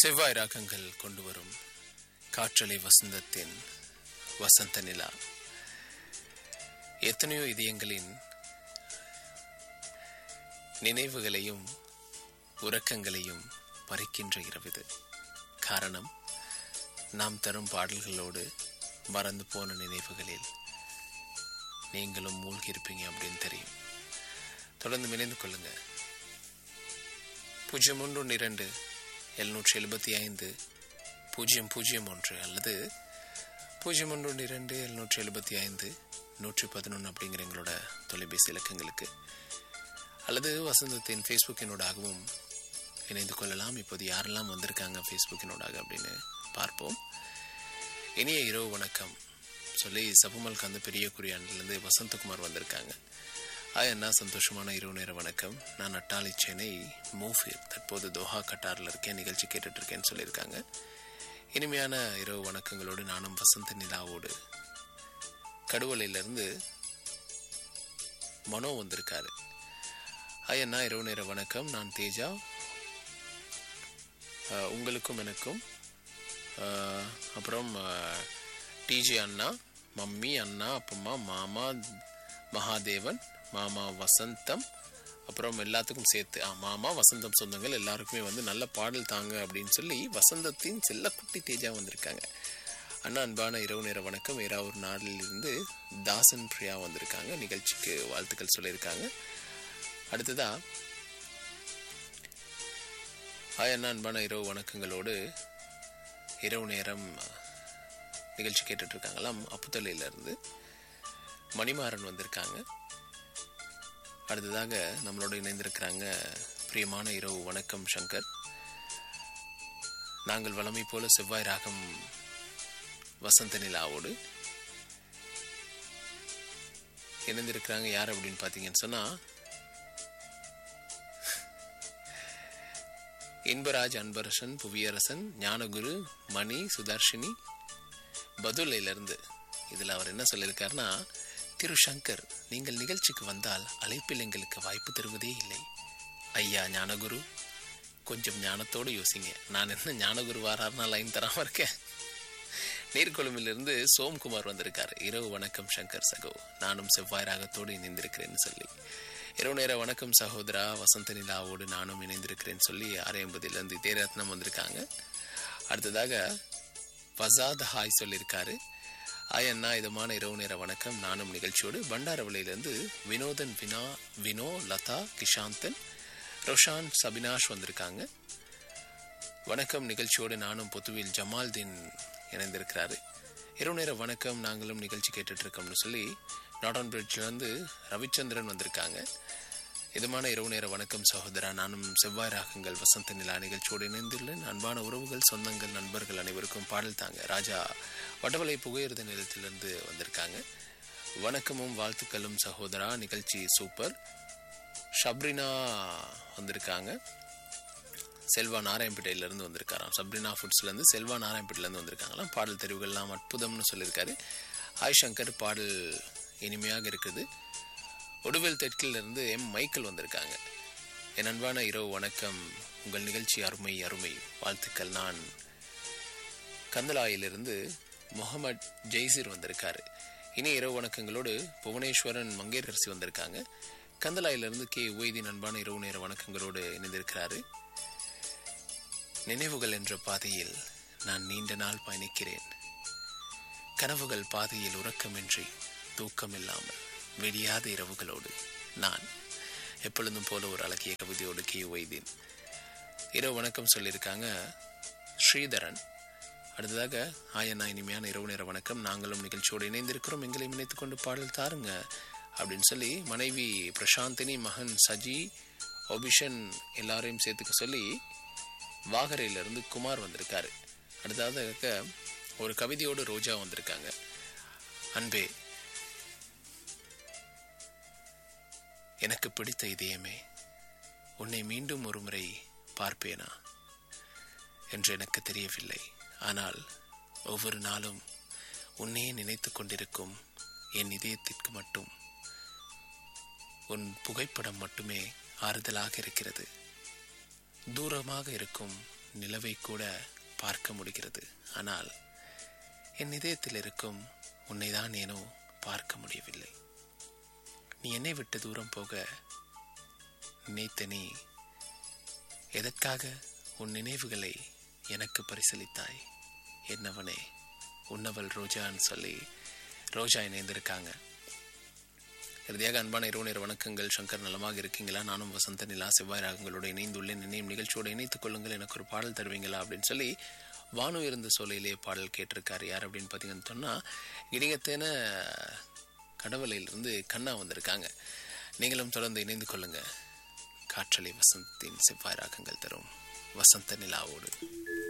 செவ்வாய் ராகங்கள் கொண்டு வரும் காற்றலை வசந்தத்தின் வசந்த நிலா எத்தனையோ இதயங்களின் நினைவுகளையும் உறக்கங்களையும் பறிக்கின்ற இரவிது காரணம் நாம் தரும் பாடல்களோடு மறந்து போன நினைவுகளில் நீங்களும் மூழ்கி இருப்பீங்க அப்படின்னு தெரியும் தொடர்ந்து இணைந்து கொள்ளுங்க பூஜ்ஜியம் ஒன்று ஒன்று இரண்டு எழுநூற்றி எழுபத்தி ஐந்து பூஜ்ஜியம் பூஜ்ஜியம் ஒன்று அல்லது பூஜ்ஜியம் ஒன்று ஒன்று இரண்டு எழுநூற்றி எழுபத்தி ஐந்து நூற்றி பதினொன்று அப்படிங்கிற எங்களோட தொலைபேசி இலக்கங்களுக்கு அல்லது வசந்தத்தின் ஃபேஸ்புக்கினூடாகவும் இணைந்து கொள்ளலாம் இப்போது யாரெல்லாம் வந்திருக்காங்க ஃபேஸ்புக்கினூடாக அப்படின்னு பார்ப்போம் இனிய இரவு வணக்கம் சொல்லி சபுமல் கந்த பெரிய குறியாண்டிலேருந்து வசந்தகுமார் வந்திருக்காங்க ஆ என்ன சந்தோஷமான இரவு நேர வணக்கம் நான் அட்டாளி சென்னை மூஃபீர் தற்போது தோஹா கட்டாரில் இருக்கேன் நிகழ்ச்சி கேட்டுட்டு இருக்கேன்னு சொல்லியிருக்காங்க இனிமையான இரவு வணக்கங்களோடு நானும் வசந்த நிலாவோடு கடுவலையிலிருந்து மனோ வந்திருக்காரு ஐயண்ணா இரவு நேர வணக்கம் நான் தேஜா அஹ், உங்களுக்கும் எனக்கும் அஹ், அப்புறம் டிஜே அண்ணா மம்மி அண்ணா அப்பம்மா மாமா மகாதேவன் மாமா வசந்தம் அப்புறம் எல்லாத்துக்கும் சேர்த்து ஆ, மாமா வசந்தம் சொந்தங்கள் எல்லாருக்குமே வந்து நல்ல பாடல் தாங்க அப்படின்னு சொல்லி வசந்தத்தின் செல்லக்குட்டி தேஜா வந்திருக்காங்க அண்ணா அன்பான இரவு நேர வணக்கம் வேற ஒரு நாளில் இருந்து தாசன் பிரியா வந்திருக்காங்க நிகழ்ச்சிக்கு வாழ்த்துக்கள் சொல்லியிருக்காங்க அடுத்ததா ஹாய் அண்ணா அன்பான இரவு வணக்கங்களோடு இரவு நேரம் நிகழ்ச்சி கேட்டுட்டு இருக்காங்களாம் அப்புத்தலையில இருந்து மணிமாறன் வந்திருக்காங்க அடுத்ததாக நம்மளோட இணைந்திருக்கிறாங்க பிரியமான இரவு வணக்கம் சங்கர் நாங்கள் வளமை போல செவ்வாய் ராகம் வசந்த நிலாவோடு இணைந்திருக்கிறாங்க யார் அப்படின்னு பார்த்தீங்கன்னு சொன்னா இன்பராஜ் அன்பரசன் புவியரசன் ஞானகுரு மணி சுதர்ஷினி பதுலையிலிருந்து இதில் அவர் என்ன சொல்லியிருக்காருன்னா திரு சங்கர் நீங்கள் நிகழ்ச்சிக்கு வந்தால் அழைப்பில் எங்களுக்கு வாய்ப்பு தருவதே இல்லை ஐயா ஞானகுரு கொஞ்சம் ஞானத்தோடு யோசிங்க நான் என்ன ஞானகுரு வாரார்னா லைன் தராம இருக்கேன் நீர்கொழும்பிலிருந்து சோம்குமார் வந்திருக்காரு இரவு வணக்கம் சங்கர் சகோ நானும் செவ்வாய் ராகத்தோடு இணைந்திருக்கிறேன்னு சொல்லி இரவு நேர வணக்கம் சகோதரா வசந்த நிலாவோடு நானும் இணைந்திருக்கிறேன்னு சொல்லி ஆறு எண்பதுலேருந்து இதயரத்னம் வந்திருக்காங்க அடுத்ததாக வசாத் ஹாய் சொல்லியிருக்காரு ஹாய் அண்ணா இதமான இரவு நேர வணக்கம் நானும் நிகழ்ச்சியோடு பண்டாரவளையிலேருந்து வினோதன் வினா வினோ லதா கிஷாந்தன் ரோஷான் சபினாஷ் வந்திருக்காங்க வணக்கம் நிகழ்ச்சியோடு நானும் பொத்துவில் ஜமால்தீன் இணைந்திருக்கிறாரு இரவு நேர வணக்கம் நாங்களும் நிகழ்ச்சி கேட்டுட்டு இருக்கோம்னு சொல்லி நாடான் பிரிட்ஜ்லேருந்து ரவிச்சந்திரன் வந்திருக்காங்க இதமான இரவு நேர வணக்கம் சகோதரா நானும் செவ்வாய் ராகங்கள் வசந்த நிலா நிகழ்ச்சியோடு இணைந்துள்ளேன் அன்பான உறவுகள் சொந்தங்கள் நண்பர்கள் அனைவருக்கும் பாடல் தாங்க ராஜா வடவலை புகையிரத நிலையத்திலிருந்து வந்திருக்காங்க வணக்கமும் வாழ்த்துக்களும் சகோதரா நிகழ்ச்சி சூப்பர் ஷப்ரினா வந்திருக்காங்க செல்வா நாராயணப்பேட்டையிலேருந்து வந்திருக்காராம் சப்ரினா ஃபுட்ஸ்லேருந்து செல்வா நாராயணப்பேட்டையிலேருந்து வந்திருக்காங்களாம் பாடல் தெரிவுகள்லாம் அற்புதம்னு சொல்லியிருக்காரு ஆய் சங்கர் பாடல் இனிமையாக இருக்குது ஒடுவேல் தெற்கிலிருந்து எம் மைக்கேல் வந்திருக்காங்க என் அன்பான இரவு வணக்கம் உங்கள் நிகழ்ச்சி அருமை அருமை வாழ்த்துக்கள் நான் கந்தலாயிலிருந்து முகமது ஜெய்சிர் வந்திருக்காரு இனி இரவு வணக்கங்களோடு புவனேஸ்வரன் மங்கேரரசி வந்திருக்காங்க கந்தலாயிலிருந்து கே உவைதீன் அன்பான இரவு நேர வணக்கங்களோடு இணைந்திருக்கிறாரு நினைவுகள் என்ற பாதையில் நான் நீண்ட நாள் பயணிக்கிறேன் கனவுகள் பாதையில் உறக்கமின்றி தூக்கமில்லாமல் விடியாத இரவுகளோடு நான் எப்பொழுதும் போல ஒரு அழகிய கவிதையோடு கே வைத்தேன் இரவு வணக்கம் சொல்லியிருக்காங்க ஸ்ரீதரன் அடுத்ததாக ஆயண்ணா இனிமையான இரவு நேர வணக்கம் நாங்களும் நிகழ்ச்சியோடு இணைந்திருக்கிறோம் எங்களை இணைத்துக் கொண்டு பாடல் தாருங்க அப்படின்னு சொல்லி மனைவி பிரசாந்தினி மகன் சஜி ஒபிஷன் எல்லாரையும் சேர்த்துக்க சொல்லி வாகரையிலிருந்து குமார் வந்திருக்காரு அடுத்ததாக ஒரு கவிதையோடு ரோஜா வந்திருக்காங்க அன்பே எனக்கு பிடித்த இதயமே உன்னை மீண்டும் ஒரு முறை பார்ப்பேனா என்று எனக்கு தெரியவில்லை ஆனால் ஒவ்வொரு நாளும் உன்னையே நினைத்து கொண்டிருக்கும் என் இதயத்திற்கு மட்டும் உன் புகைப்படம் மட்டுமே ஆறுதலாக இருக்கிறது தூரமாக இருக்கும் நிலவை கூட பார்க்க முடிகிறது ஆனால் என் இதயத்தில் இருக்கும் உன்னை தான் ஏனோ பார்க்க முடியவில்லை நீ என்னை விட்டு தூரம் போக நினைத்த நீ எதற்காக உன் நினைவுகளை எனக்கு பரிசளித்தாய் என்னவனே உன்னவள் ரோஜான்னு சொல்லி ரோஜா இணைந்திருக்காங்க இறுதியாக அன்பான இரவு நேர வணக்கங்கள் சங்கர் நலமாக இருக்கீங்களா நானும் வசந்த நிலா செவ்வாய் ராகங்களோட இணைந்துள்ளேன் நினையும் நிகழ்ச்சியோடு இணைத்துக் கொள்ளுங்கள் எனக்கு ஒரு பாடல் தருவீங்களா அப்படின்னு சொல்லி வானு இருந்த சோலையிலே பாடல் கேட்டிருக்காரு யார் அப்படின்னு பார்த்தீங்கன்னு சொன்னால் இடிகத்தேன கடவுளையிலிருந்து கண்ணா வந்திருக்காங்க நீங்களும் தொடர்ந்து இணைந்து கொள்ளுங்க காற்றலை வசந்தத்தின் செவ்வாய் ராகங்கள் தரும் வசந்த நிலாவோடு